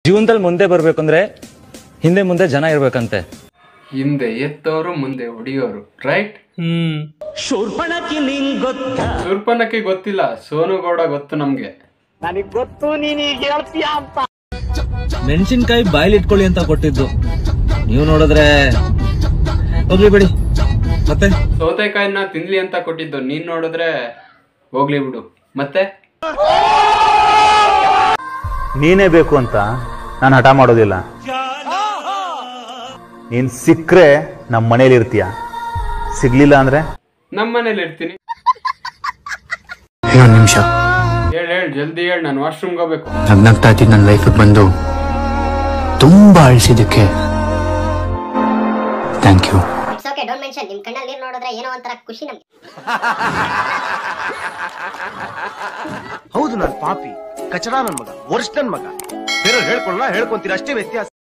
ಜೀವನದಲ್ಲಿ ಮುಂದೆ ಬರ್ಬೇಕಂದ್ರೆ ಹಿಂದೆ ಮುಂದೆ ಜನ ಇರ್ಬೇಕಂತೆ ಹಿಂದೆ ಎತ್ತೋರು ಮುಂದೆ ಹೊಡಿಯೋರು ರೈಟ್ ಶೂರ್ಪಣಕ್ಕೆ ಗೊತ್ತಿಲ್ಲ ಸೋನುಗೌಡ ಗೊತ್ತು ನಮ್ಗೆ ಮೆಣಸಿನ್ಕಾಯಿ ಬಾಯ್ಲಿ ಇಟ್ಕೊಳ್ಳಿ ಅಂತ ಕೊಟ್ಟಿದ್ದು ನೀವು ನೋಡಿದ್ರೆ ಹೋಗ್ಲಿ ಬಿಡಿ ಮತ್ತೆ ಸೌತೆಕಾಯಿನ ತಿನ್ಲಿ ಅಂತ ಕೊಟ್ಟಿದ್ದು ನೀನ್ ನೋಡಿದ್ರೆ ಹೋಗ್ಲಿ ಬಿಡು ಮತ್ತೆ ನೀನೇ ಬೇಕು ಅಂತ ನಾನು ಹಠ ಮಾಡೋದಿಲ್ಲ ನೀನ್ ಸಿಕ್ಕರೆ ನಮ್ಮ ಮನೇಲಿ ಇರ್ತೀಯ ಸಿಗ್ಲಿಲ್ಲ ಅಂದ್ರೆ ನಮ್ಮ ಮನೇಲಿ ಇರ್ತೀನಿ ಇನ್ನೊಂದು ನಿಮಿಷ ಹೇಳ್ ಹೇಳ್ ಜಲ್ದಿ ಹೇಳ್ ನಾನು ವಾಶ್ರೂಮ್ಗೆ ಹೋಗ್ಬೇಕು ನಗ್ನಗ್ತಾ ಇದ್ದಿದ್ದು ನನ್ನ ಲೈಫಿಗೆ ಬಂದು ತುಂಬಾ ಅಳಿಸಿದ್ದಕ್ಕೆ thank you it's okay don't mention ನಿಮ್ ಕಣ್ಣಲ್ಲಿ ನೀರು ನೋಡಿದ್ರೆ ಏನೋ ಒಂಥರ ಖುಷಿ ನಮ್ಗೆ ಹೌದು ನಾನು ಪಾಪಿ ಕಚಡ ನನ್ ಮಗ ವರ್ಷ ನನ್ ಮಗ ಬೇರೆ ಹೇಳ್ಕೊಳ್ಳ ಹೇಳ್ಕೊಂತೀರ ಅಷ್ಟೇ ವ್ಯತ್ಯಾಸ